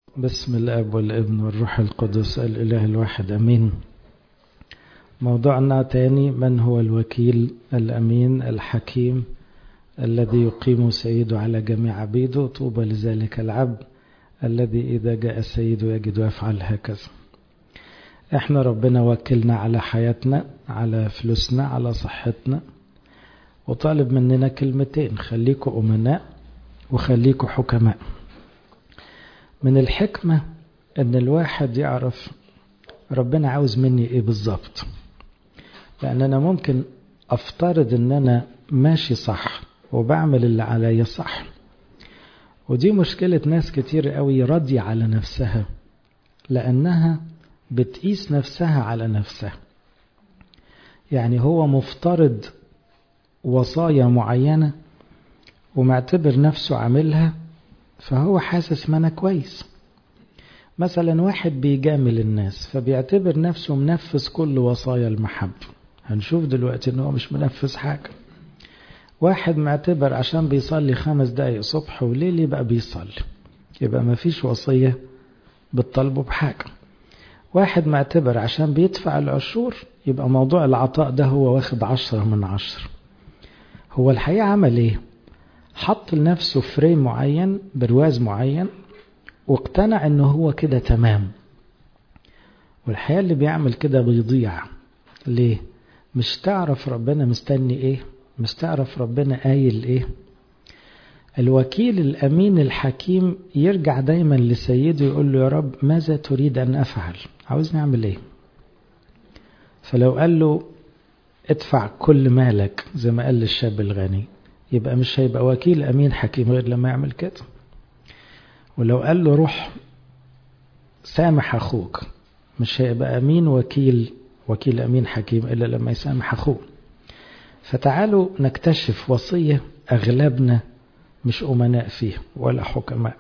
بسم الاب والابن والروح القدس الاله الواحد امين موضوعنا تاني من هو الوكيل الامين الحكيم الذي يقيم سيده على جميع عبيده طوبى لذلك العبد الذي اذا جاء السيد يجد يفعل هكذا احنا ربنا وكلنا على حياتنا على فلوسنا على صحتنا وطالب مننا كلمتين خليكوا امناء وخليكوا حكماء من الحكمة ان الواحد يعرف ربنا عاوز مني ايه بالظبط لان انا ممكن افترض ان انا ماشي صح وبعمل اللي عليا صح ودي مشكلة ناس كتير قوي راضية على نفسها لانها بتقيس نفسها على نفسها يعني هو مفترض وصايا معينة ومعتبر نفسه عاملها فهو حاسس ما انا كويس مثلا واحد بيجامل الناس فبيعتبر نفسه منفذ كل وصايا المحبة هنشوف دلوقتي ان هو مش منفذ حاجة واحد معتبر عشان بيصلي خمس دقايق صبح وليل يبقى بيصلي يبقى ما فيش وصية بتطالبه بحاجة واحد معتبر عشان بيدفع العشور يبقى موضوع العطاء ده هو واخد عشرة من عشرة هو الحقيقة عمل ايه حط لنفسه فريم معين برواز معين واقتنع انه هو كده تمام والحقيقة اللي بيعمل كده بيضيع ليه مش تعرف ربنا مستني ايه مش تعرف ربنا قايل ايه الوكيل الامين الحكيم يرجع دايما لسيده يقول له يا رب ماذا تريد ان افعل عاوزني اعمل ايه فلو قال له ادفع كل مالك زي ما قال للشاب الغني يبقى مش هيبقى وكيل امين حكيم غير لما يعمل كده ولو قال له روح سامح اخوك مش هيبقى امين وكيل وكيل امين حكيم الا لما يسامح اخوه فتعالوا نكتشف وصيه اغلبنا مش امناء فيها ولا حكماء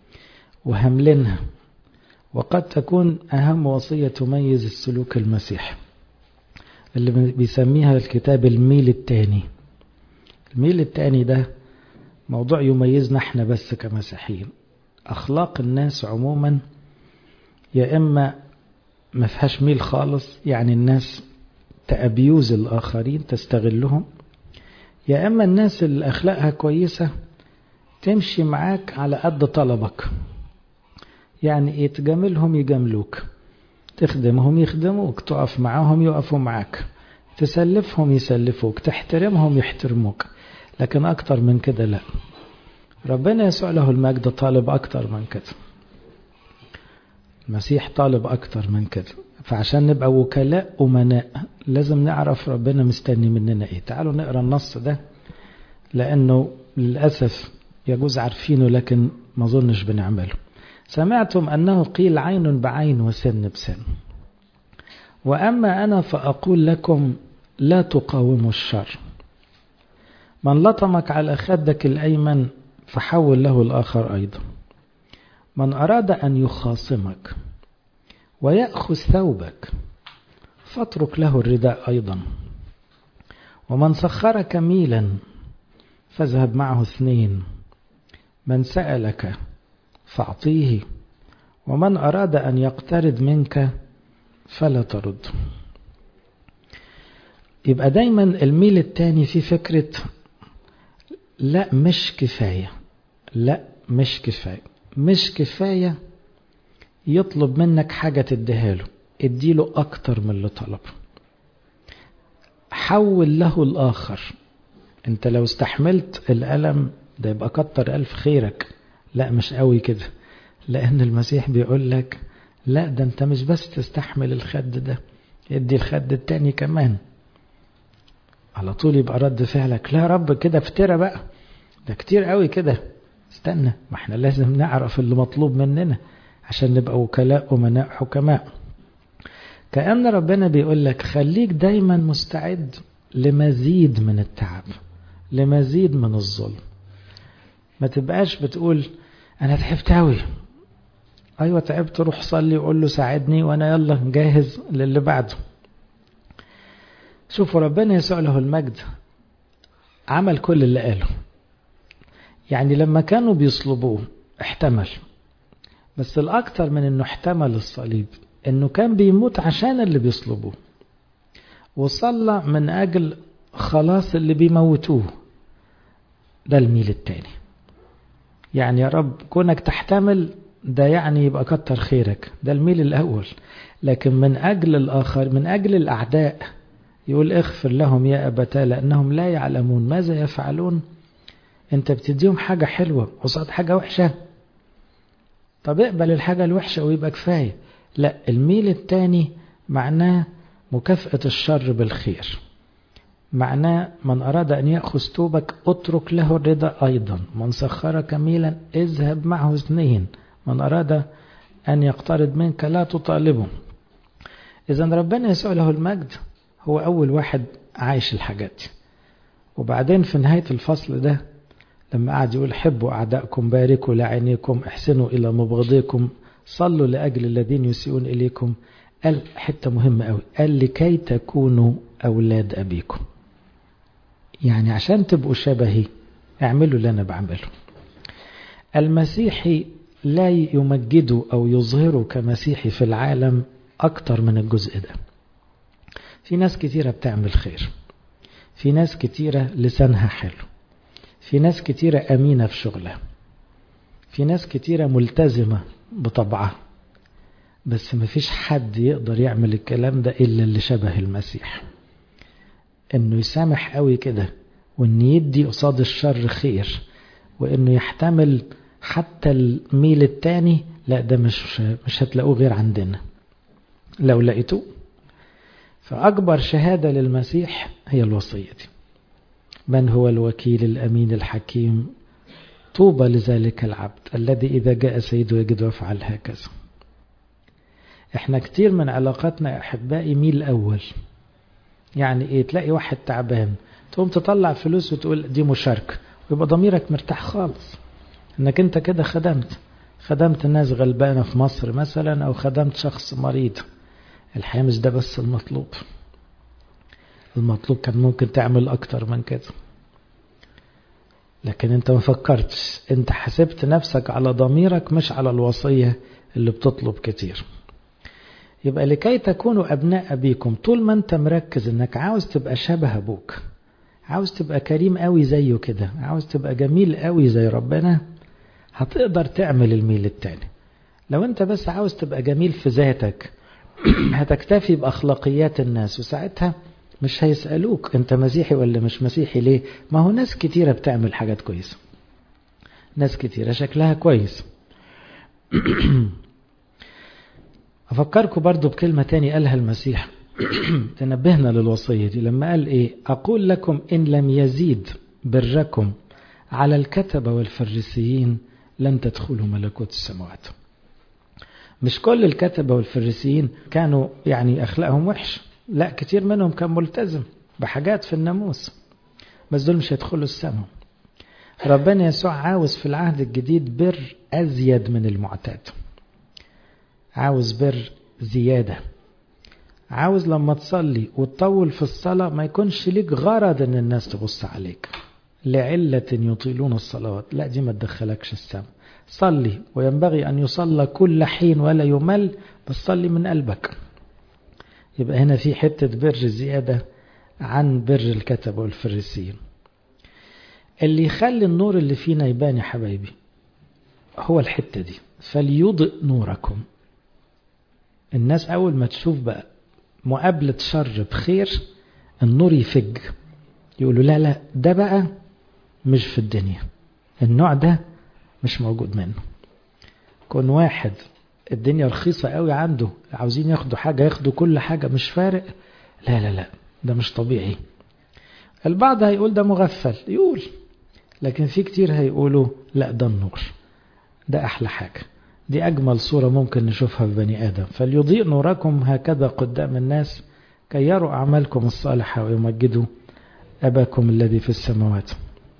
وهملنها وقد تكون اهم وصيه تميز السلوك المسيحي اللي بيسميها الكتاب الميل الثاني الميل التاني ده موضوع يميزنا احنا بس كمسيحيين اخلاق الناس عموما يا اما ما فيهاش ميل خالص يعني الناس تأبيوز الاخرين تستغلهم يا اما الناس اللي اخلاقها كويسه تمشي معاك على قد طلبك يعني ايه تجاملهم يجاملوك تخدمهم يخدموك تقف معاهم يقفوا معاك تسلفهم يسلفوك تحترمهم يحترموك لكن أكتر من كده لا ربنا يسوع له المجد طالب أكتر من كده المسيح طالب أكتر من كده فعشان نبقى وكلاء أمناء لازم نعرف ربنا مستني مننا إيه تعالوا نقرأ النص ده لأنه للأسف يجوز عارفينه لكن ما ظنش بنعمله سمعتم أنه قيل عين بعين وسن بسن وأما أنا فأقول لكم لا تقاوموا الشر من لطمك على خدك الأيمن فحول له الآخر أيضا من أراد أن يخاصمك ويأخذ ثوبك فاترك له الرداء أيضا ومن سخرك ميلا فاذهب معه اثنين من سألك فأعطيه ومن أراد أن يقترض منك فلا ترد يبقى دايما الميل التاني في فكرة لا مش كفاية لا مش كفاية مش كفاية يطلب منك حاجة تديها له اديله أكتر من اللي طلب حول له الآخر انت لو استحملت الألم ده يبقى كتر ألف خيرك لا مش قوي كده لأن المسيح بيقول لك لا ده انت مش بس تستحمل الخد ده ادي الخد التاني كمان على طول يبقى رد فعلك لا يا رب كده افترى بقى ده كتير قوي كده استنى ما احنا لازم نعرف اللي مطلوب مننا عشان نبقى وكلاء أمناء حكماء كأن ربنا بيقول لك خليك دايما مستعد لمزيد من التعب لمزيد من الظلم ما تبقاش بتقول انا تعبت قوي ايوه تعبت روح صلي وقول له ساعدني وانا يلا جاهز للي بعده شوفوا ربنا يسوع له المجد عمل كل اللي قاله يعني لما كانوا بيصلبوه احتمل بس الأكتر من أنه احتمل الصليب أنه كان بيموت عشان اللي بيصلبوه وصلى من أجل خلاص اللي بيموتوه ده الميل التاني يعني يا رب كونك تحتمل ده يعني يبقى كتر خيرك ده الميل الأول لكن من أجل الآخر من أجل الأعداء يقول اغفر لهم يا أبتا لأنهم لا يعلمون ماذا يفعلون انت بتديهم حاجة حلوة قصاد حاجة وحشة طب اقبل الحاجة الوحشة ويبقى كفاية لا الميل التاني معناه مكافأة الشر بالخير معناه من أراد أن يأخذ توبك اترك له الرضا أيضا من سخرك ميلا اذهب معه اثنين من أراد أن يقترض منك لا تطالبه إذا ربنا يسوع له المجد هو أول واحد عايش الحاجات وبعدين في نهاية الفصل ده لما قعد يقول حبوا أعدائكم باركوا لعينيكم احسنوا إلى مبغضيكم صلوا لأجل الذين يسيئون إليكم قال حتة مهمة قوي قال لكي تكونوا أولاد أبيكم يعني عشان تبقوا شبهي اعملوا اللي أنا بعمله المسيحي لا يمجده أو يظهره كمسيحي في العالم أكتر من الجزء ده في ناس كتيرة بتعمل خير في ناس كتيرة لسانها حلو في ناس كتيرة أمينة في شغلها في ناس كتيرة ملتزمة بطبعها بس مفيش حد يقدر يعمل الكلام ده إلا اللي شبه المسيح إنه يسامح قوي كده وإن يدي قصاد الشر خير وإنه يحتمل حتى الميل التاني لا ده مش مش هتلاقوه غير عندنا لو لقيتوه فأكبر شهادة للمسيح هي الوصية دي من هو الوكيل الأمين الحكيم طوبى لذلك العبد الذي إذا جاء سيده يجد وفعل هكذا احنا كتير من علاقاتنا أحبائي ميل أول يعني ايه تلاقي واحد تعبان تقوم تطلع فلوس وتقول دي مشاركة ويبقى ضميرك مرتاح خالص انك انت كده خدمت خدمت ناس غلبانة في مصر مثلا او خدمت شخص مريض الحقيقة مش ده بس المطلوب المطلوب كان ممكن تعمل اكتر من كده لكن انت ما فكرتش انت حسبت نفسك على ضميرك مش على الوصية اللي بتطلب كتير يبقى لكي تكونوا أبناء أبيكم طول ما أنت مركز أنك عاوز تبقى شبه أبوك عاوز تبقى كريم قوي زيه كده عاوز تبقى جميل قوي زي ربنا هتقدر تعمل الميل التاني لو أنت بس عاوز تبقى جميل في ذاتك هتكتفي بأخلاقيات الناس وساعتها مش هيسألوك أنت مسيحي ولا مش مسيحي ليه ما هو ناس كتيرة بتعمل حاجات كويسة ناس كتيرة شكلها كويس أفكركم برضو بكلمة تاني قالها المسيح تنبهنا للوصية دي لما قال إيه أقول لكم إن لم يزيد بركم على الكتبة والفريسيين لن تدخلوا ملكوت السماوات مش كل الكتبة والفريسيين كانوا يعني أخلاقهم وحش لا كتير منهم كان ملتزم بحاجات في الناموس بس دول مش هيدخلوا السماء ربنا يسوع عاوز في العهد الجديد بر أزيد من المعتاد عاوز بر زيادة عاوز لما تصلي وتطول في الصلاة ما يكونش ليك غرض ان الناس تبص عليك لعلة يطيلون الصلوات لا دي ما تدخلكش السماء صلي وينبغي أن يصلى كل حين ولا يمل بس صلي من قلبك يبقى هنا في حتة بر زيادة عن بر الكتب والفريسيين اللي يخلي النور اللي فينا يبان يا حبايبي هو الحتة دي فليضئ نوركم الناس أول ما تشوف بقى مقابلة شر بخير النور يفج يقولوا لا لا ده بقى مش في الدنيا النوع ده مش موجود منه كون واحد الدنيا رخيصة قوي عنده عاوزين ياخدوا حاجة ياخدوا كل حاجة مش فارق لا لا لا ده مش طبيعي البعض هيقول ده مغفل يقول لكن في كتير هيقولوا لا ده النور ده أحلى حاجة دي أجمل صورة ممكن نشوفها في بني آدم فليضيء نوركم هكذا قدام الناس كي يروا أعمالكم الصالحة ويمجدوا أباكم الذي في السماوات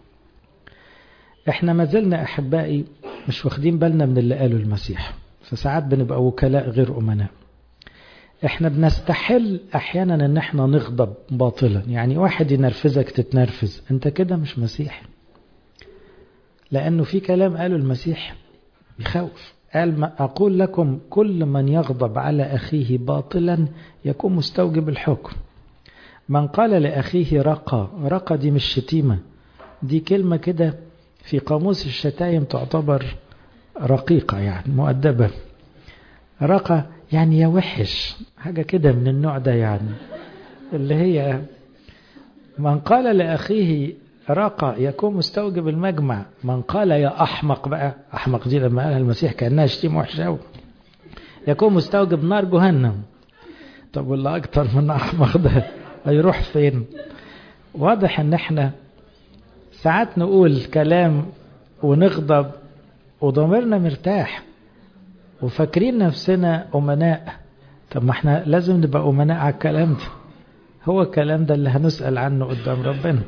احنا ما زلنا أحبائي مش واخدين بالنا من اللي قاله المسيح فساعات بنبقى وكلاء غير أمناء احنا بنستحل احيانا ان احنا نغضب باطلا يعني واحد ينرفزك تتنرفز انت كده مش مسيحي لانه في كلام قاله المسيح يخوف قال ما أقول لكم كل من يغضب على أخيه باطلا يكون مستوجب الحكم من قال لأخيه رقى رقى دي مش شتيمة دي كلمة كده في قاموس الشتايم تعتبر رقيقة يعني مؤدبة رقى يعني يا وحش حاجة كده من النوع ده يعني اللي هي من قال لأخيه رقى يكون مستوجب المجمع من قال يا أحمق بقى أحمق دي لما قالها المسيح كأنها شتيمة وحشة يكون مستوجب نار جهنم طب والله أكتر من أحمق ده هيروح فين واضح ان احنا ساعات نقول كلام ونغضب وضميرنا مرتاح وفاكرين نفسنا أمناء طب ما احنا لازم نبقى أمناء على الكلام ده هو الكلام ده اللي هنسأل عنه قدام ربنا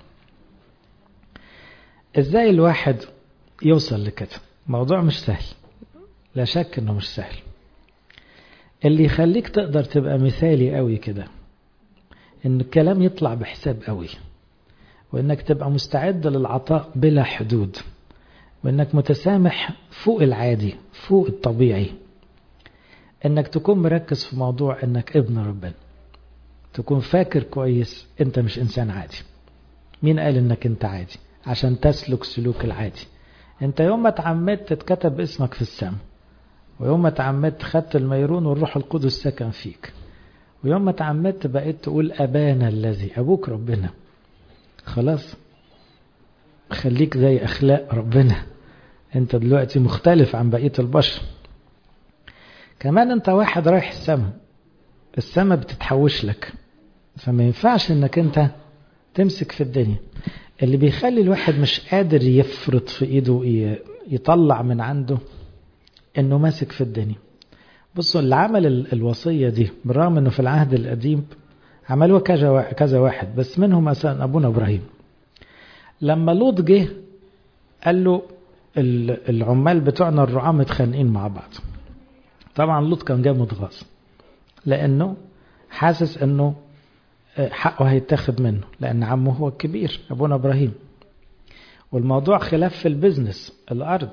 ازاي الواحد يوصل لكده موضوع مش سهل لا شك انه مش سهل اللي يخليك تقدر تبقى مثالي قوي كده ان الكلام يطلع بحساب قوي وانك تبقى مستعد للعطاء بلا حدود وانك متسامح فوق العادي فوق الطبيعي انك تكون مركز في موضوع انك ابن ربنا تكون فاكر كويس انت مش انسان عادي مين قال انك انت عادي عشان تسلك سلوك العادي انت يوم ما اتعمدت تتكتب اسمك في السماء ويوم ما اتعمدت خدت الميرون والروح القدس سكن فيك ويوم ما اتعمدت بقيت تقول أبانا الذي أبوك ربنا خلاص خليك زي أخلاق ربنا أنت دلوقتي مختلف عن بقية البشر كمان أنت واحد رايح السماء السماء بتتحوش لك فما ينفعش أنك أنت تمسك في الدنيا اللي بيخلي الواحد مش قادر يفرط في إيده يطلع من عنده أنه ماسك في الدنيا بصوا اللي عمل الوصية دي بالرغم انه في العهد القديم عملوها كذا كذا واحد بس منهم مثلا ابونا ابراهيم لما لوط جه قال له العمال بتوعنا الرعاة متخانقين مع بعض طبعا لوط كان جاي متغاظ لانه حاسس انه حقه هيتاخد منه لان عمه هو الكبير ابونا ابراهيم والموضوع خلاف في البيزنس الارض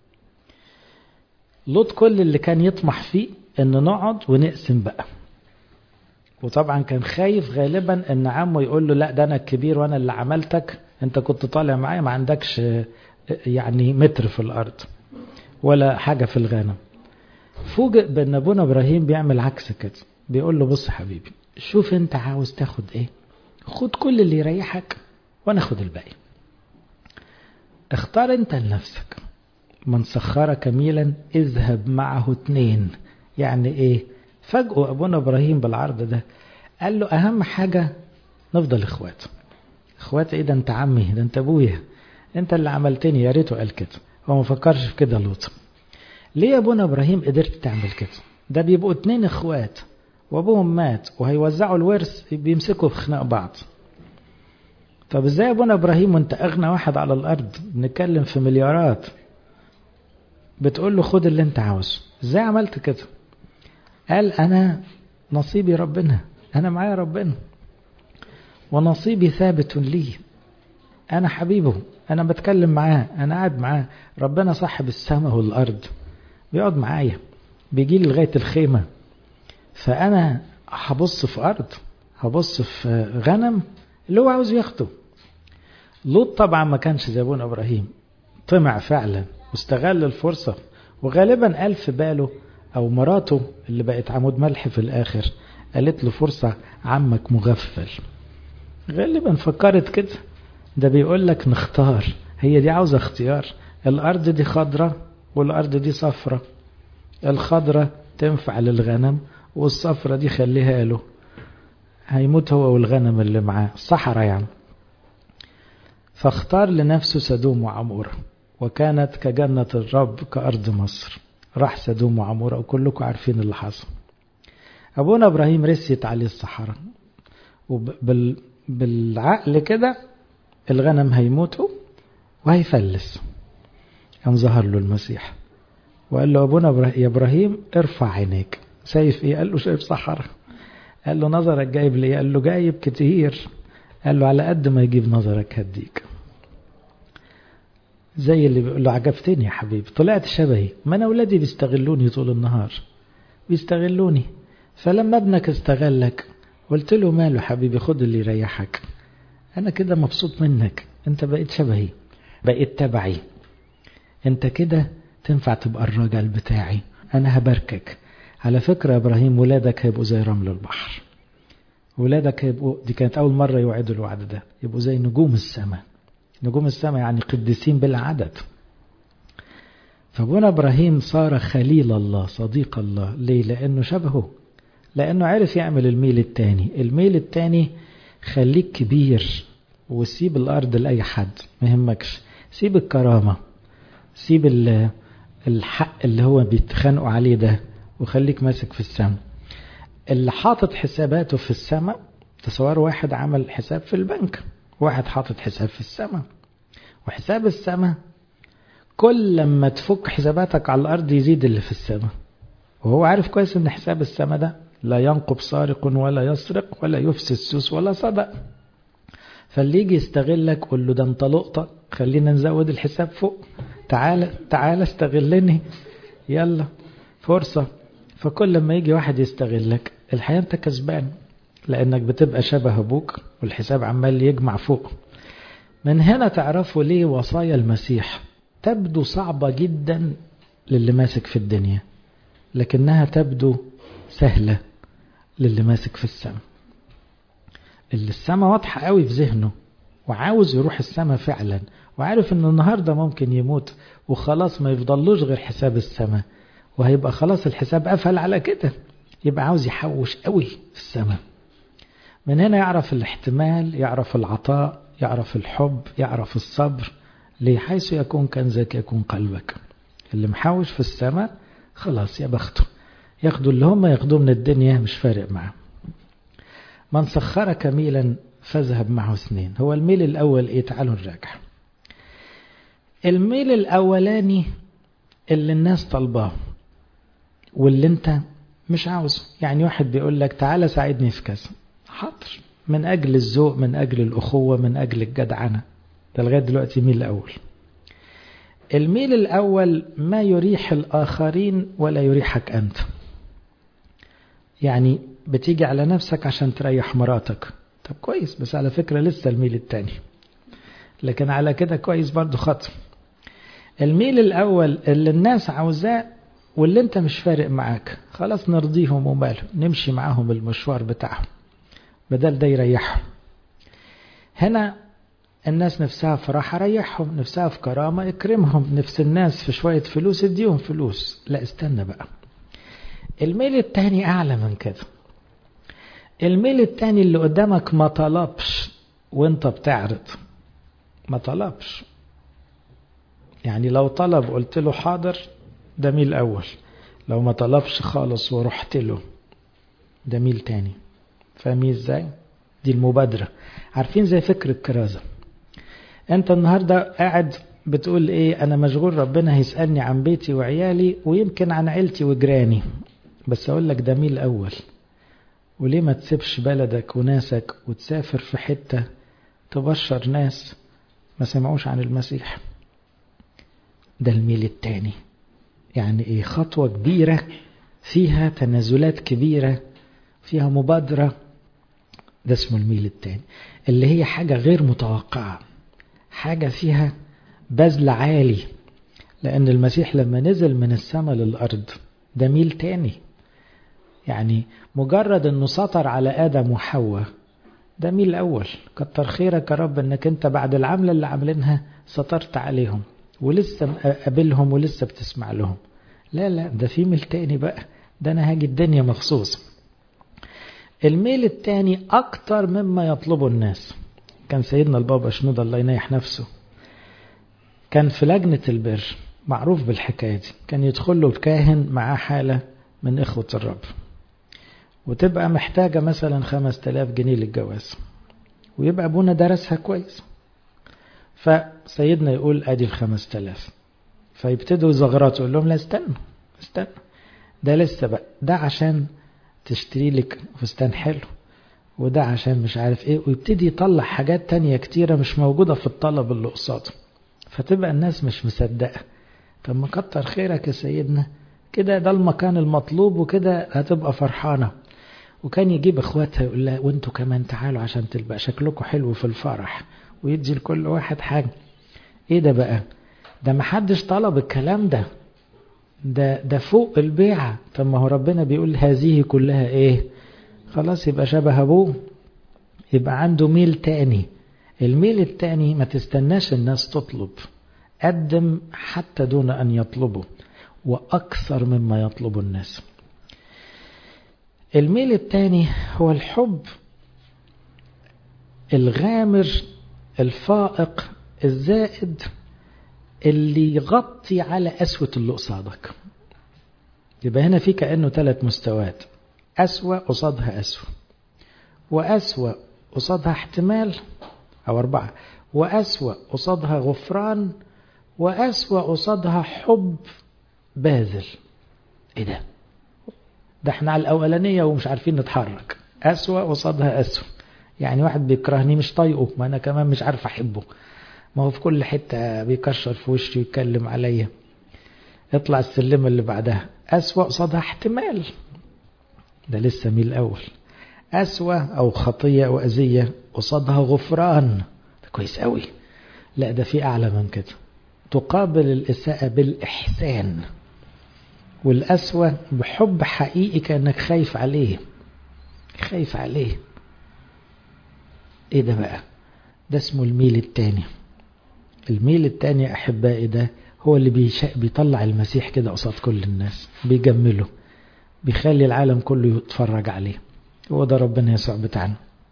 لوط كل اللي كان يطمح فيه ان نقعد ونقسم بقى وطبعا كان خايف غالبا ان عمه يقول له لا ده انا الكبير وانا اللي عملتك انت كنت طالع معايا ما عندكش يعني متر في الارض ولا حاجة في الغنم فوجئ بان ابونا ابراهيم بيعمل عكس كده بيقول له بص حبيبي شوف انت عاوز تاخد ايه خد كل اللي يريحك وانا اخد الباقي اختار انت لنفسك من سخرك ميلا اذهب معه اتنين يعني ايه فجأة ابونا ابراهيم بالعرض ده قال له اهم حاجة نفضل اخوات اخوات ايه ده انت عمي ده انت ابويا انت اللي عملتني يا ريته قال كده هو ما فكرش في كده لوط ليه يا ابونا ابراهيم قدرت تعمل كده ده بيبقوا اتنين اخوات وابوهم مات وهيوزعوا الورث بيمسكوا في خناق بعض طب ازاي يا ابونا ابراهيم وانت اغنى واحد على الارض بنتكلم في مليارات بتقول له خد اللي انت عاوزه ازاي عملت كده قال انا نصيبي ربنا انا معايا ربنا ونصيبي ثابت لي انا حبيبه انا بتكلم معاه انا قاعد معاه ربنا صاحب السماء والارض بيقعد معايا بيجي لي لغايه الخيمه فانا هبص في ارض هبص في غنم اللي هو عاوز ياخده لوط طبعا ما كانش زي ابونا ابراهيم طمع فعلا واستغل الفرصة وغالبا قال في باله أو مراته اللي بقت عمود ملح في الآخر قالت له فرصة عمك مغفل غالبا فكرت كده ده بيقول لك نختار هي دي عاوزة اختيار الأرض دي خضرة والأرض دي صفرة الخضرة تنفع للغنم والصفرة دي خليها له هيموت هو والغنم اللي معاه صحراء يعني فاختار لنفسه سدوم وعمورة وكانت كجنة الرب كأرض مصر راح سدوم وعمورة وكلكم عارفين اللي حصل أبونا إبراهيم رسيت عليه الصحراء وبالعقل كده الغنم هيموتوا وهيفلس قام ظهر له المسيح وقال له أبونا يا إبراهيم ارفع عينيك شايف إيه قال له شايف صحراء قال له نظرك جايب لي قال له جايب كتير قال له على قد ما يجيب نظرك هديك زي اللي بيقول له عجبتني يا حبيبي طلعت شبهي ما انا اولادي بيستغلوني طول النهار بيستغلوني فلما ابنك استغلك قلت له ماله حبيبي خد اللي يريحك انا كده مبسوط منك انت بقيت شبهي بقيت تبعي انت كده تنفع تبقى الراجل بتاعي انا هباركك على فكرة يا ابراهيم ولادك هيبقوا زي رمل البحر ولادك هيبقوا دي كانت اول مرة يوعدوا الوعد ده يبقوا زي نجوم السماء نجوم السماء يعني قديسين بالعدد فابونا ابراهيم صار خليل الله صديق الله ليه لانه شبهه لانه عرف يعمل الميل التاني الميل التاني خليك كبير وسيب الارض لاي حد ما يهمكش سيب الكرامه سيب الحق اللي هو بيتخانقوا عليه ده وخليك ماسك في السماء اللي حاطط حساباته في السماء تصور واحد عمل حساب في البنك واحد حاطط حساب في السماء وحساب السماء كل لما تفك حساباتك على الأرض يزيد اللي في السماء وهو عارف كويس ان حساب السماء ده لا ينقب سارق ولا يسرق ولا يفسد السوس ولا صدق فاللي يجي يستغلك قول له ده انت لقطة خلينا نزود الحساب فوق تعالى تعالى استغلني يلا فرصة فكل لما يجي واحد يستغلك الحقيقة انت كسبان لانك بتبقى شبه ابوك والحساب عمال يجمع فوق من هنا تعرفوا ليه وصايا المسيح تبدو صعبة جدا للي ماسك في الدنيا لكنها تبدو سهلة للي ماسك في السماء اللي السماء واضحة قوي في ذهنه وعاوز يروح السماء فعلا وعارف ان النهاردة ممكن يموت وخلاص ما يفضلوش غير حساب السماء وهيبقى خلاص الحساب قفل على كده يبقى عاوز يحوش قوي في السماء من هنا يعرف الاحتمال يعرف العطاء يعرف الحب يعرف الصبر ليه حيث يكون كنزك يكون قلبك اللي محوش في السماء خلاص يا بخته ياخدوا اللي هم ياخدوه من الدنيا مش فارق معاه من سخرك ميلا فاذهب معه اثنين هو الميل الأول إيه تعالوا نراجع الميل الأولاني اللي الناس طالباه واللي انت مش عاوزه يعني واحد بيقول لك تعالى ساعدني في كذا حاضر من أجل الذوق من أجل الأخوة من أجل الجدعنة ده لغاية دلوقتي ميل الأول الميل الأول ما يريح الآخرين ولا يريحك أنت يعني بتيجي على نفسك عشان تريح مراتك طب كويس بس على فكرة لسه الميل التاني لكن على كده كويس برضو خطر الميل الأول اللي الناس عاوزاه واللي انت مش فارق معاك خلاص نرضيهم وماله نمشي معاهم المشوار بتاعهم بدل ده يريحهم هنا الناس نفسها في راحة ريحهم نفسها في كرامة اكرمهم نفس الناس في شوية فلوس اديهم فلوس لا استنى بقى الميل التاني أعلى من كده الميل التاني اللي قدامك ما طلبش وانت بتعرض ما طلبش يعني لو طلب قلت له حاضر ده ميل أول لو ما طلبش خالص ورحت له ده ميل تاني فاهمين ازاي دي المبادرة عارفين زي فكر الكرازة انت النهاردة قاعد بتقول ايه انا مشغول ربنا هيسألني عن بيتي وعيالي ويمكن عن عيلتي وجيراني بس اقول لك ده ميل اول وليه ما تسيبش بلدك وناسك وتسافر في حتة تبشر ناس ما سمعوش عن المسيح ده الميل التاني يعني ايه خطوة كبيرة فيها تنازلات كبيرة فيها مبادرة ده اسمه الميل التاني اللي هي حاجة غير متوقعة حاجة فيها بذل عالي لأن المسيح لما نزل من السماء للأرض ده ميل تاني يعني مجرد أنه سطر على آدم وحواء ده ميل أول كتر خيرك يا رب أنك أنت بعد العملة اللي عاملينها سطرت عليهم ولسه قابلهم ولسه بتسمع لهم لا لا ده في ميل تاني بقى ده أنا هاجي الدنيا مخصوص الميل التاني أكتر مما يطلبه الناس كان سيدنا البابا شنودة الله ينيح نفسه كان في لجنة البر معروف بالحكاية دي كان يدخل له الكاهن معاه حالة من إخوة الرب وتبقى محتاجة مثلا خمس تلاف جنيه للجواز ويبقى أبونا درسها كويس فسيدنا يقول أدي الخمس تلاف فيبتدوا يزغرطوا يقول لهم لا استنى استنى ده لسه بقى ده عشان تشتري لك فستان حلو وده عشان مش عارف ايه ويبتدي يطلع حاجات تانية كتيرة مش موجودة في الطلب اللي قصاده فتبقى الناس مش مصدقة طب ما كتر خيرك يا سيدنا كده ده المكان المطلوب وكده هتبقى فرحانة وكان يجيب اخواتها يقول لها وانتوا كمان تعالوا عشان تبقى شكلكم حلو في الفرح ويدي لكل واحد حاجة ايه ده بقى ده محدش طلب الكلام ده ده ده فوق البيعة طب ما هو ربنا بيقول هذه كلها ايه خلاص يبقى شبه ابوه يبقى عنده ميل تاني الميل التاني ما تستناش الناس تطلب قدم حتى دون أن يطلبوا وأكثر مما يطلب الناس الميل الثاني هو الحب الغامر الفائق الزائد اللي يغطي على أسوة اللي قصادك يبقى هنا في كأنه ثلاث مستويات أسوأ قصادها أسوأ وأسوأ قصادها احتمال أو أربعة وأسوأ قصادها غفران وأسوأ قصادها حب باذل إيه ده؟ ده احنا على الأولانية ومش عارفين نتحرك أسوأ قصادها أسوأ يعني واحد بيكرهني مش طايقه ما أنا كمان مش عارف أحبه ما هو في كل حتة بيكشر في وشي ويتكلم عليا اطلع السلمة اللي بعدها أسوأ قصادها احتمال ده لسه مين الأول أسوأ أو خطية أو أذية قصادها غفران ده كويس قوي لا ده في أعلى من كده تقابل الإساءة بالإحسان والأسوأ بحب حقيقي كأنك خايف عليه خايف عليه إيه ده بقى ده اسمه الميل التاني الميل التاني أحبائي ده هو اللي بيشا... بيطلع المسيح كده قصاد كل الناس بيجمله بيخلي العالم كله يتفرج عليه هو ده ربنا يسوع بتاعنا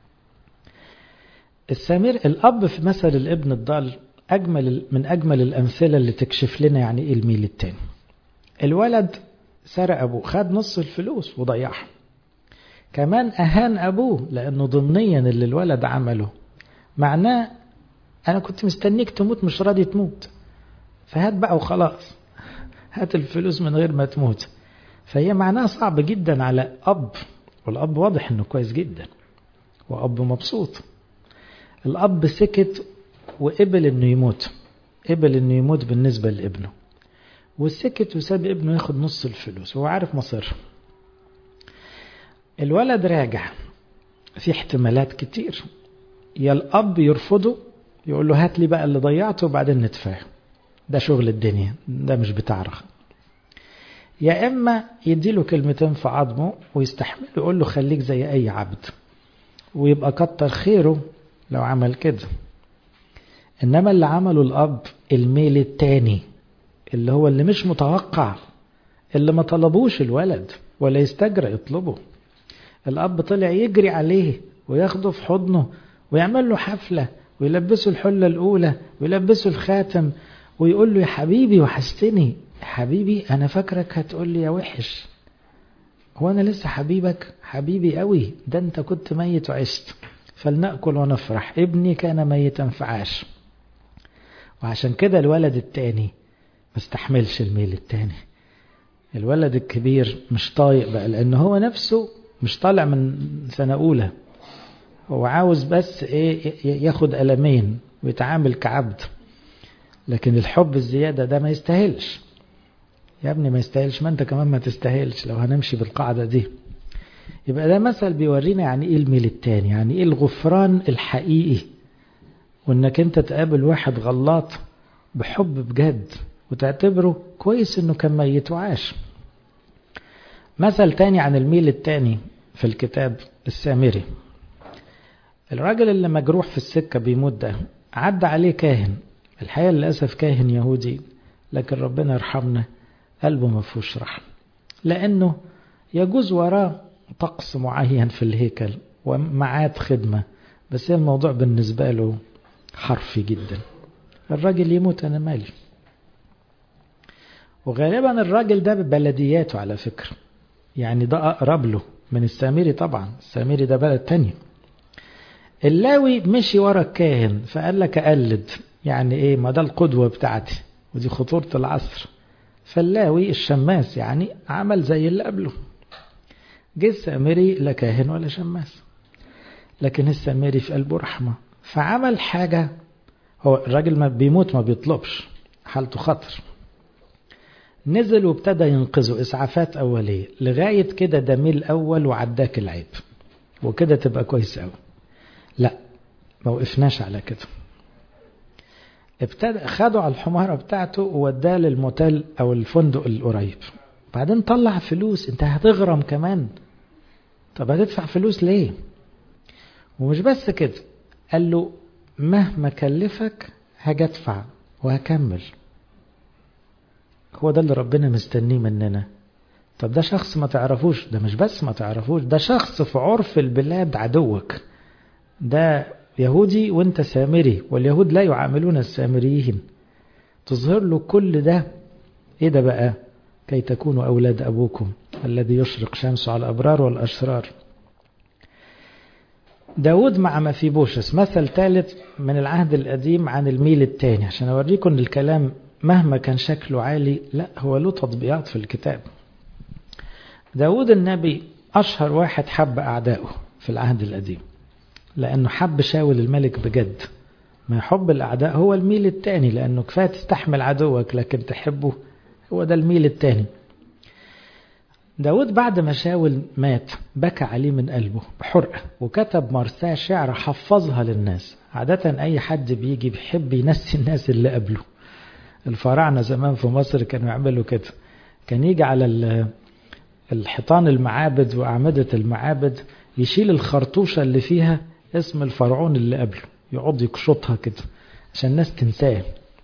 السمير الأب في مثل الابن الضال أجمل من أجمل الأمثلة اللي تكشف لنا يعني إيه الميل التاني الولد سرق أبوه خد نص الفلوس وضيعها كمان أهان أبوه لأنه ضمنيا اللي الولد عمله معناه أنا كنت مستنيك تموت مش راضي تموت فهات بقى وخلاص هات الفلوس من غير ما تموت فهي معناها صعب جدا على أب والأب واضح أنه كويس جدا وأب مبسوط الأب سكت وقبل أنه يموت قبل أنه يموت بالنسبة لابنه وسكت وساب ابنه ياخد نص الفلوس وهو عارف مصير الولد راجع في احتمالات كتير يا الأب يرفضه يقول له هات لي بقى اللي ضيعته وبعدين نتفاهم ده شغل الدنيا ده مش بتاع رخ يا إما يديله كلمتين في عظمه ويستحمله يقول له خليك زي أي عبد ويبقى كتر خيره لو عمل كده إنما اللي عمله الأب الميل التاني اللي هو اللي مش متوقع اللي ما طلبوش الولد ولا يستجرأ يطلبه الأب طلع يجري عليه وياخده في حضنه ويعمل له حفلة ويلبسه الحلة الأولى ويلبسه الخاتم ويقول له يا حبيبي وحشتني حبيبي أنا فاكرك هتقول لي يا وحش هو أنا لسه حبيبك حبيبي قوي ده أنت كنت ميت وعشت فلنأكل ونفرح ابني كان ميتا فعاش وعشان كده الولد التاني ما استحملش الميل التاني الولد الكبير مش طايق بقى لأن هو نفسه مش طالع من سنة أولى هو عاوز بس ايه ياخد ألمين ويتعامل كعبد لكن الحب الزيادة ده ما يستاهلش يا ابني ما يستاهلش ما انت كمان ما تستاهلش لو هنمشي بالقاعدة دي يبقى ده مثل بيورينا يعني ايه الميل التاني يعني ايه الغفران الحقيقي وانك انت تقابل واحد غلط بحب بجد وتعتبره كويس انه كان ميت وعاش مثل تاني عن الميل التاني في الكتاب السامري الراجل اللي مجروح في السكة بيموت ده عدى عليه كاهن الحقيقة للأسف كاهن يهودي لكن ربنا يرحمنا قلبه ما فيهوش رحم لأنه يجوز وراه طقس معين في الهيكل ومعاد خدمة بس هي الموضوع بالنسبة له حرفي جدا الراجل يموت أنا مالي وغالبا الراجل ده ببلدياته على فكرة يعني ده أقرب له من السامري طبعا السامري ده بلد تانية اللاوي مشي ورا الكاهن فقال لك أقلد يعني إيه ما ده القدوة بتاعتي ودي خطورة العصر فاللاوي الشماس يعني عمل زي اللي قبله جه السامري لا كاهن ولا شماس لكن السامري في قلبه رحمة فعمل حاجة هو الراجل ما بيموت ما بيطلبش حالته خطر نزل وابتدى ينقذه اسعافات اوليه لغايه كده ده ميل اول وعداك العيب وكده تبقى كويس قوي لا ما وقفناش على كده ابتدى خدوا على الحمارة بتاعته ووداه للموتيل او الفندق القريب بعدين طلع فلوس انت هتغرم كمان طب هتدفع فلوس ليه ومش بس كده قال له مهما كلفك هاجي ادفع وهكمل هو ده اللي ربنا مستنيه مننا طب ده شخص ما تعرفوش ده مش بس ما تعرفوش ده شخص في عرف البلاد عدوك ده يهودي وانت سامري واليهود لا يعاملون السامريين تظهر له كل ده ايه ده بقى كي تكونوا اولاد ابوكم الذي يشرق شمسه على الابرار والاشرار داود مع مفيبوشس مثل ثالث من العهد القديم عن الميل الثاني عشان اوريكم ان الكلام مهما كان شكله عالي لا هو له تطبيقات في الكتاب داود النبي أشهر واحد حب أعدائه في العهد القديم لأنه حب شاول الملك بجد ما يحب الأعداء هو الميل الثاني لأنه كفاية تستحمل عدوك لكن تحبه هو ده الميل الثاني داود بعد ما شاول مات بكى عليه من قلبه بحرقة وكتب مرساه شعر حفظها للناس عادة أي حد بيجي بيحب ينسي الناس اللي قبله الفراعنة زمان في مصر كانوا يعملوا كده كان يجي على الحيطان المعابد وأعمدة المعابد يشيل الخرطوشة اللي فيها اسم الفرعون اللي قبله يقعد يقشطها كده عشان الناس تنساه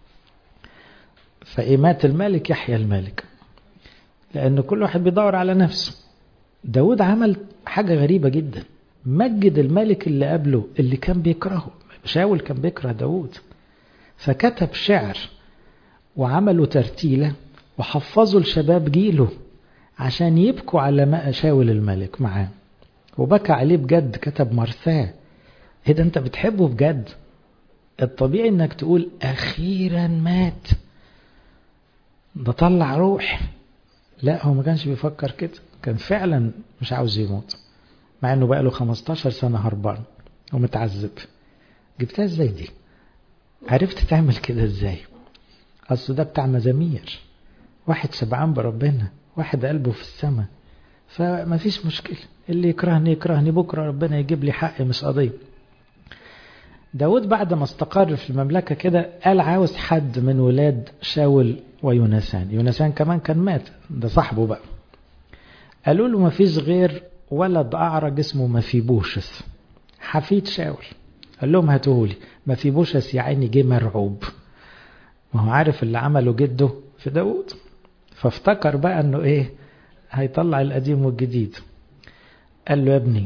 فإيمات الملك يحيى الملك لأن كل واحد بيدور على نفسه داود عمل حاجة غريبة جدا مجد الملك اللي قبله اللي كان بيكرهه شاول كان بيكره داود فكتب شعر وعملوا ترتيلة وحفظوا الشباب جيله عشان يبكوا على ما شاول الملك معاه وبكى عليه بجد كتب مرثاه ايه ده انت بتحبه بجد الطبيعي انك تقول اخيرا مات ده طلع روح لا هو ما كانش بيفكر كده كان فعلا مش عاوز يموت مع انه بقى له 15 سنة هربان ومتعذب جبتها ازاي دي عرفت تعمل كده ازاي اصل ده بتاع مزامير واحد شبعان بربنا واحد قلبه في السماء فما فيش مشكلة اللي يكرهني يكرهني بكرة ربنا يجيب لي حقي مش قضية داود بعد ما استقر في المملكة كده قال عاوز حد من ولاد شاول ويونسان يونسان كمان كان مات ده صاحبه بقى قالوا له ما فيش غير ولد أعرج اسمه مفيبوشس حفيد شاول قال لهم هاتوهولي مفيبوشس يا عيني جه مرعوب ما هو عارف اللي عمله جده في داود فافتكر بقى انه ايه هيطلع القديم والجديد قال له يا ابني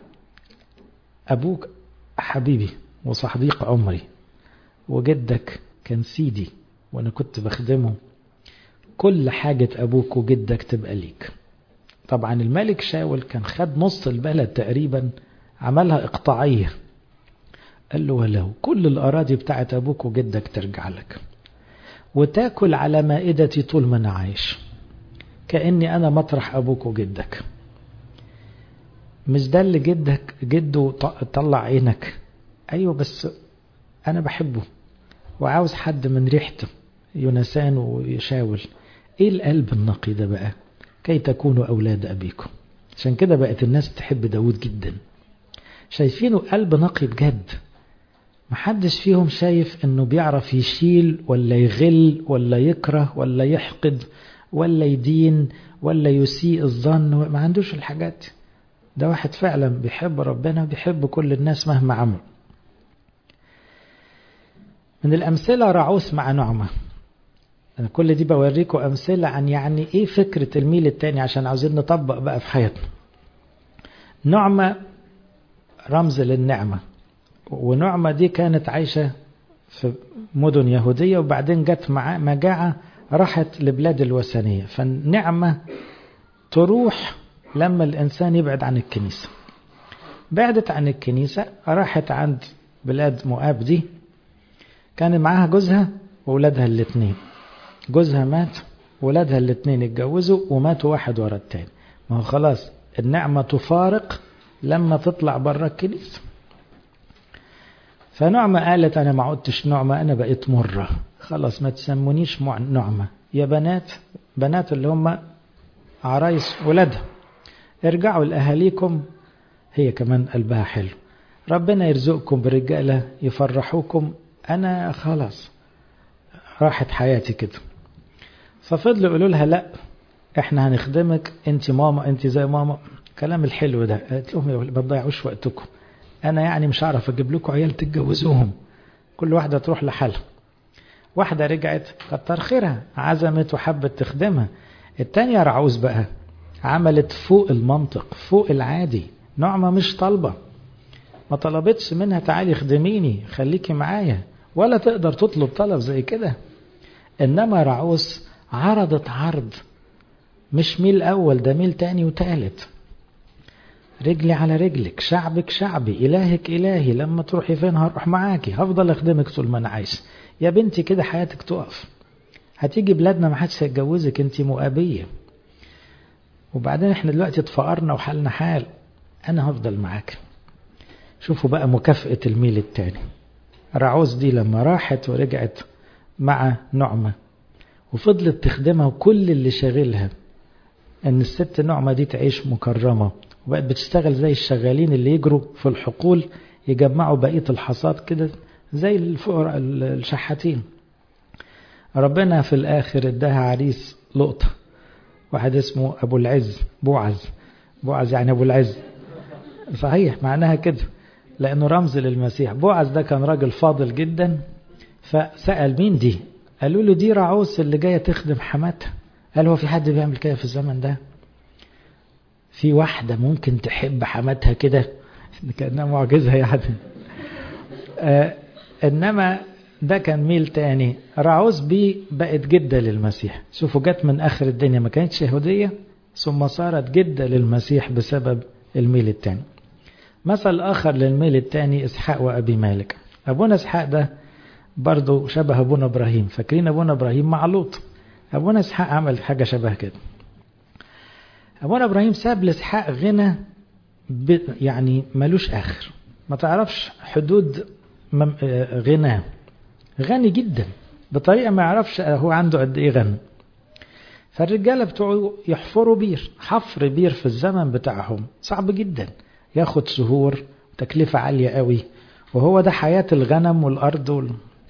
ابوك حبيبي وصديق عمري وجدك كان سيدي وانا كنت بخدمه كل حاجة ابوك وجدك تبقى ليك طبعا الملك شاول كان خد نص البلد تقريبا عملها اقطاعية قال له ولو كل الأراضي بتاعت أبوك وجدك ترجع لك وتاكل على مائدتي طول ما أنا عايش كأني أنا مطرح أبوك وجدك مش ده اللي جدك جده طلع عينك أيوة بس أنا بحبه وعاوز حد من ريحته يونسان ويشاول إيه القلب النقي ده بقى كي تكونوا أولاد أبيكم عشان كده بقت الناس تحب داود جدا شايفينه قلب نقي بجد محدش فيهم شايف انه بيعرف يشيل ولا يغل ولا يكره ولا يحقد ولا يدين ولا يسيء الظن ما عندوش الحاجات ده واحد فعلا بيحب ربنا بيحب كل الناس مهما عمل من الأمثلة رعوث مع نعمة أنا كل دي بوريكم أمثلة عن يعني إيه فكرة الميل التاني عشان عاوزين نطبق بقى في حياتنا نعمة رمز للنعمة ونعمة دي كانت عايشة في مدن يهودية وبعدين جت مع مجاعة راحت لبلاد الوثنية فالنعمة تروح لما الإنسان يبعد عن الكنيسة بعدت عن الكنيسة راحت عند بلاد مؤاب دي كان معاها جوزها وولادها الاثنين جوزها مات ولادها الاثنين اتجوزوا وماتوا واحد ورا التاني ما هو خلاص النعمة تفارق لما تطلع بره الكنيسة فنعمة قالت أنا ما عدتش نعمة أنا بقيت مرة خلاص ما تسمونيش نعمة يا بنات بنات اللي هم عرايس ولادها ارجعوا لأهاليكم هي كمان قلبها حلو ربنا يرزقكم برجالة يفرحوكم أنا خلاص راحت حياتي كده ففضلوا يقولوا لها لا احنا هنخدمك انت ماما انت زي ماما كلام الحلو ده قالت لهم ما تضيعوش وقتكم انا يعني مش هعرف اجيب لكم عيال تتجوزوهم كل واحده تروح لحالها واحده رجعت كتر خيرها عزمت وحبت تخدمها التانية رعوز بقى عملت فوق المنطق فوق العادي نعمة مش طالبة ما طلبتش منها تعالي خدميني خليكي معايا ولا تقدر تطلب طلب زي كده انما رعوس عرضت عرض مش ميل اول ده ميل تاني وتالت رجلي على رجلك شعبك شعبي إلهك إلهي لما تروحي فين هروح معاكي هفضل أخدمك طول ما أنا عايش يا بنتي كده حياتك تقف هتيجي بلادنا ما حدش هيتجوزك انت مؤابية وبعدين احنا دلوقتي اتفقرنا وحالنا حال انا هفضل معاك شوفوا بقى مكافأة الميل التاني رعوز دي لما راحت ورجعت مع نعمة وفضلت تخدمها وكل اللي شاغلها ان الست نعمة دي تعيش مكرمة وبقت بتشتغل زي الشغالين اللي يجروا في الحقول يجمعوا بقية الحصاد كده زي الفقراء الشحاتين ربنا في الآخر اداها عريس لقطة واحد اسمه أبو العز بوعز بوعز يعني أبو العز صحيح معناها كده لأنه رمز للمسيح بوعز ده كان راجل فاضل جدا فسأل مين دي قالوا له دي رعوس اللي جاية تخدم حماتها قال هو في حد بيعمل كده في الزمن ده في واحدة ممكن تحب حماتها كده كأنها معجزة يعني آه إنما ده كان ميل تاني رعوز بي بقت جدة للمسيح شوفوا جت من آخر الدنيا ما كانتش يهودية ثم صارت جدة للمسيح بسبب الميل التاني مثل آخر للميل التاني إسحاق وأبي مالك أبونا إسحاق ده برضه شبه أبونا إبراهيم فاكرين أبونا إبراهيم مع لوط أبونا إسحاق عمل حاجة شبه كده أبونا إبراهيم ساب لإسحاق غنى يعني ملوش آخر ما تعرفش حدود غناه غني جدا بطريقة ما يعرفش هو عنده قد إيه غنى فالرجالة بتوعه يحفروا بير حفر بير في الزمن بتاعهم صعب جدا ياخد شهور تكلفة عالية قوي وهو ده حياة الغنم والأرض وال...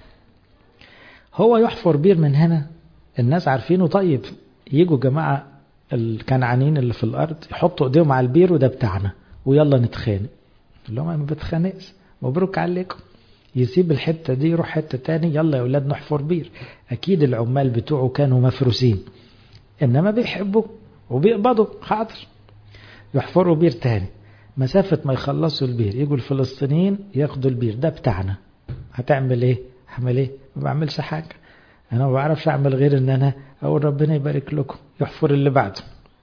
هو يحفر بير من هنا الناس عارفينه طيب يجوا جماعة الكنعانين اللي في الأرض يحطوا ايديهم على البير وده بتاعنا ويلا نتخانق اللي هم ما بتخانقش مبروك عليكم يسيب الحتة دي يروح حتة تاني يلا يا أولاد نحفر بير أكيد العمال بتوعه كانوا مفروسين إنما بيحبوا وبيقبضوا حاضر يحفروا بير تاني مسافة ما يخلصوا البير يجوا الفلسطينيين ياخدوا البير ده بتاعنا هتعمل ايه هعمل ايه ما بعملش حاجة انا ما بعرفش اعمل غير ان انا اقول ربنا يبارك لكم يحفر اللي بعده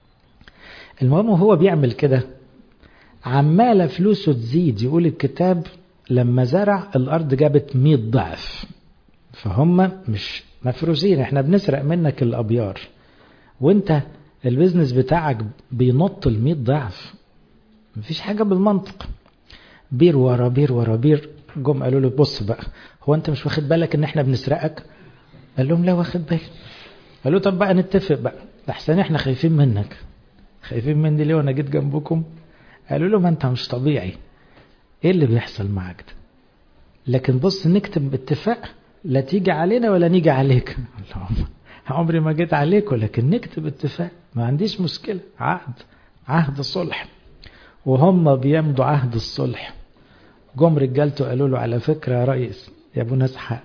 المهم هو بيعمل كده عمالة فلوسه تزيد يقول الكتاب لما زرع الارض جابت 100 ضعف فهم مش مفروسين احنا بنسرق منك الابيار وانت البيزنس بتاعك بينط ال 100 ضعف مفيش حاجة بالمنطق بير ورا بير ورا بير جم قالوا له بص بقى هو انت مش واخد بالك ان احنا بنسرقك قال لهم لا واخد بالي قالوا طب بقى نتفق بقى احسن احنا خايفين منك خايفين مني ليه وانا جيت جنبكم قالوا له ما انت مش طبيعي ايه اللي بيحصل معاك ده لكن بص نكتب اتفاق لا تيجي علينا ولا نيجي عليك عمري ما جيت عليكم لكن نكتب اتفاق ما عنديش مشكلة عهد عهد الصلح وهم بيمضوا عهد الصلح جم رجالته قالوا له على فكرة يا رئيس يا ابو نسحة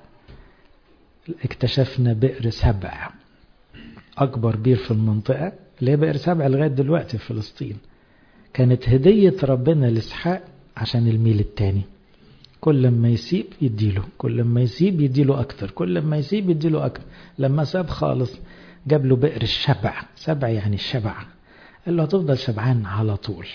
اكتشفنا بئر سبع أكبر بير في المنطقة اللي هي بئر سبع لغاية دلوقتي في فلسطين كانت هدية ربنا لإسحاق عشان الميل التاني كل ما يسيب يديله كل ما يسيب يديله أكتر كل ما يسيب يديله أكتر لما ساب خالص جاب له بئر الشبع سبع يعني الشبع قال له هتفضل شبعان على طول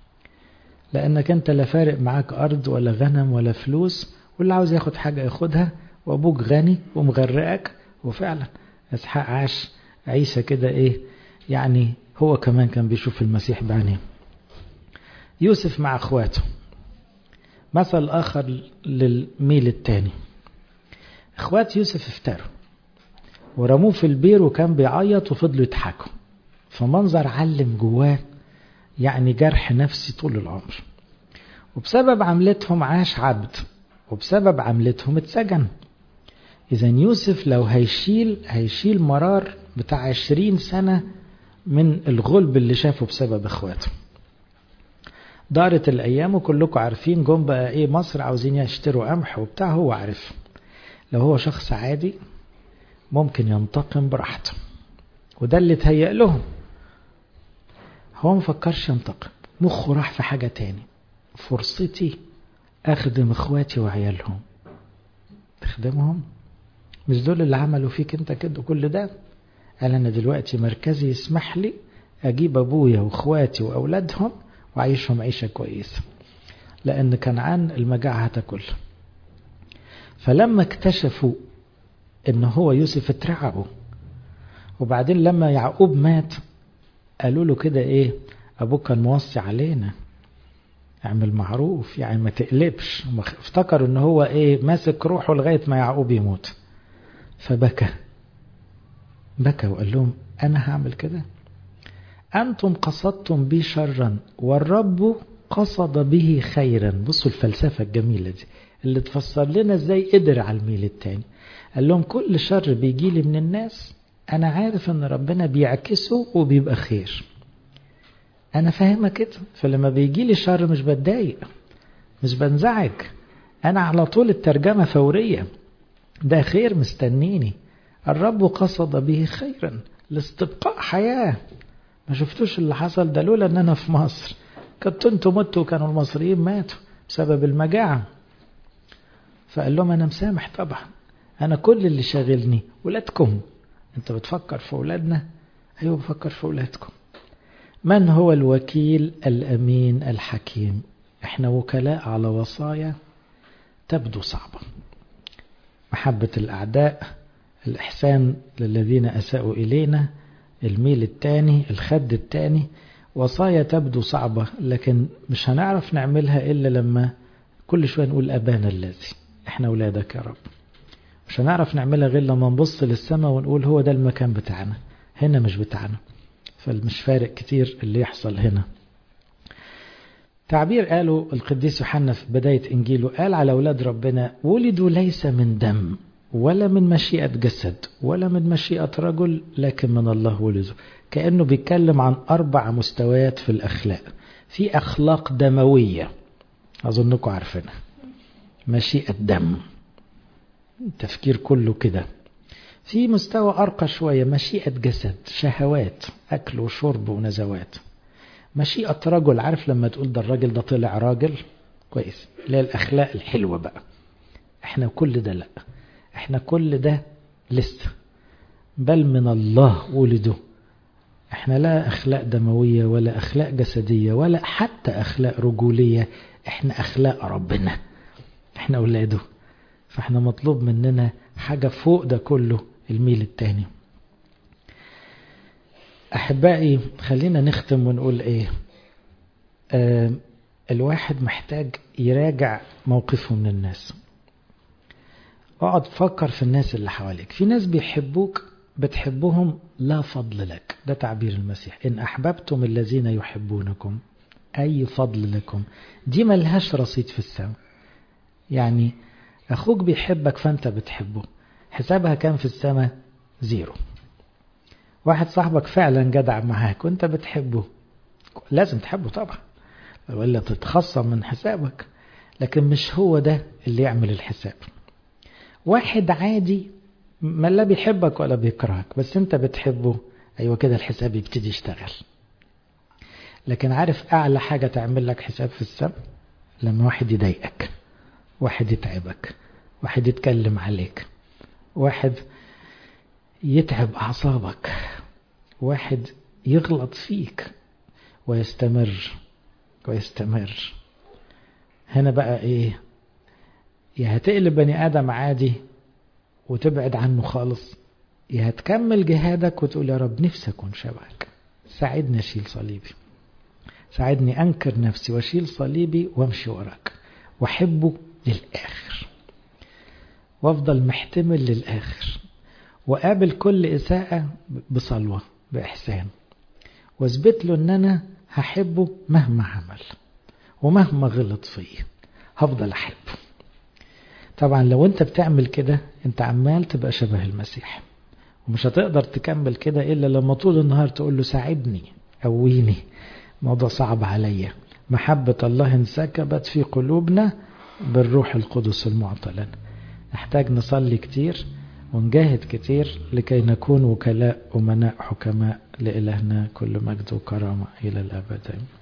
لأنك أنت لا فارق معاك أرض ولا غنم ولا فلوس واللي عاوز ياخد حاجة ياخدها وأبوك غني ومغرقك وفعلا إسحاق عاش عيسى كده إيه يعني هو كمان كان بيشوف المسيح بعينيه يوسف مع أخواته مثل آخر للميل التاني اخوات يوسف افتروا ورموه في البير وكان بيعيط وفضلوا يضحكوا فمنظر علم جواه يعني جرح نفسي طول العمر وبسبب عملتهم عاش عبد وبسبب عملتهم اتسجن إذا يوسف لو هيشيل هيشيل مرار بتاع عشرين سنة من الغلب اللي شافه بسبب اخواته دارت الأيام وكلكم عارفين جم بقى إيه مصر عاوزين يشتروا قمح وبتاع هو عارف لو هو شخص عادي ممكن ينتقم براحته وده اللي تهيأ لهم هو مفكرش ينتقم مخه راح في حاجة تاني فرصتي أخدم إخواتي وعيالهم تخدمهم مش دول اللي عملوا فيك انت كده كل ده قال انا دلوقتي مركزي يسمح لي اجيب ابويا واخواتي واولادهم وعيشهم عيشة كويسة لان كنعان المجاعة هتاكل فلما اكتشفوا ان هو يوسف اترعبوا وبعدين لما يعقوب مات قالوا له كده ايه ابوك كان موصي علينا اعمل معروف يعني ما تقلبش افتكروا ان هو ايه ماسك روحه لغاية ما يعقوب يموت فبكى بكى وقال لهم أنا هعمل كده أنتم قصدتم بي شرا والرب قصد به خيرا بصوا الفلسفة الجميلة دي اللي تفسر لنا ازاي قدر على الميل التاني قال لهم كل شر بيجي لي من الناس أنا عارف أن ربنا بيعكسه وبيبقى خير أنا فاهمة كده فلما بيجي لي شر مش بتضايق مش بنزعج أنا على طول الترجمة فورية ده خير مستنيني الرب قصد به خيرا لاستبقاء حياة ما شفتوش اللي حصل ده لولا ان انا في مصر كنت انتوا متوا وكانوا المصريين ماتوا بسبب المجاعة فقال لهم انا مسامح طبعا انا كل اللي شاغلني ولادكم انت بتفكر في ولادنا ايوه بفكر في ولادكم من هو الوكيل الامين الحكيم احنا وكلاء على وصايا تبدو صعبه محبة الأعداء الإحسان للذين أساءوا إلينا الميل الثاني الخد الثاني وصايا تبدو صعبة لكن مش هنعرف نعملها إلا لما كل شوية نقول أبانا الذي إحنا أولادك يا رب مش هنعرف نعملها غير لما نبص للسماء ونقول هو ده المكان بتاعنا هنا مش بتاعنا فمش فارق كتير اللي يحصل هنا تعبير قاله القديس يوحنا في بداية إنجيله قال على أولاد ربنا ولدوا ليس من دم ولا من مشيئة جسد ولا من مشيئة رجل لكن من الله ولده كأنه بيتكلم عن أربع مستويات في الأخلاق في أخلاق دموية أظنكم عارفينها مشيئة دم التفكير كله كده في مستوى أرقى شوية مشيئة جسد شهوات أكل وشرب ونزوات مشيئة رجل عارف لما تقول ده الراجل ده طلع راجل كويس اللي هي الأخلاق الحلوة بقى احنا كل ده لا احنا كل ده لسه بل من الله ولده احنا لا أخلاق دموية ولا أخلاق جسدية ولا حتى أخلاق رجولية احنا أخلاق ربنا احنا أولاده فاحنا مطلوب مننا حاجة فوق ده كله الميل التاني أحبائي خلينا نختم ونقول إيه آه الواحد محتاج يراجع موقفه من الناس اقعد فكر في الناس اللي حواليك في ناس بيحبوك بتحبهم لا فضل لك ده تعبير المسيح إن أحببتم الذين يحبونكم أي فضل لكم دي ملهاش رصيد في السماء يعني أخوك بيحبك فأنت بتحبه حسابها كان في السماء زيرو واحد صاحبك فعلا جدع معاك وانت بتحبه لازم تحبه طبعا ولا تتخصم من حسابك لكن مش هو ده اللي يعمل الحساب واحد عادي ما لا بيحبك ولا بيكرهك بس انت بتحبه ايوه كده الحساب يبتدي يشتغل لكن عارف اعلى حاجة تعمل لك حساب في السماء لما واحد يضايقك واحد يتعبك واحد يتكلم عليك واحد يتعب أعصابك واحد يغلط فيك ويستمر ويستمر هنا بقى ايه يا هتقلب بني آدم عادي وتبعد عنه خالص يا هتكمل جهادك وتقول يا رب نفسي أكون شبهك ساعدني أشيل صليبي ساعدني أنكر نفسي وأشيل صليبي وأمشي وراك واحبه للآخر وافضل محتمل للآخر وقابل كل إساءة بصلوة بإحسان واثبت له ان انا هحبه مهما عمل ومهما غلط فيه هفضل احبه طبعا لو انت بتعمل كده انت عمال تبقى شبه المسيح ومش هتقدر تكمل كده الا لما طول النهار تقول له ساعدني قويني موضوع صعب عليا محبة الله انسكبت في قلوبنا بالروح القدس المعطى لنا نحتاج نصلي كتير ونجاهد كتير لكي نكون وكلاء أمناء حكماء لإلهنا كل مجد وكرامة إلى الأبد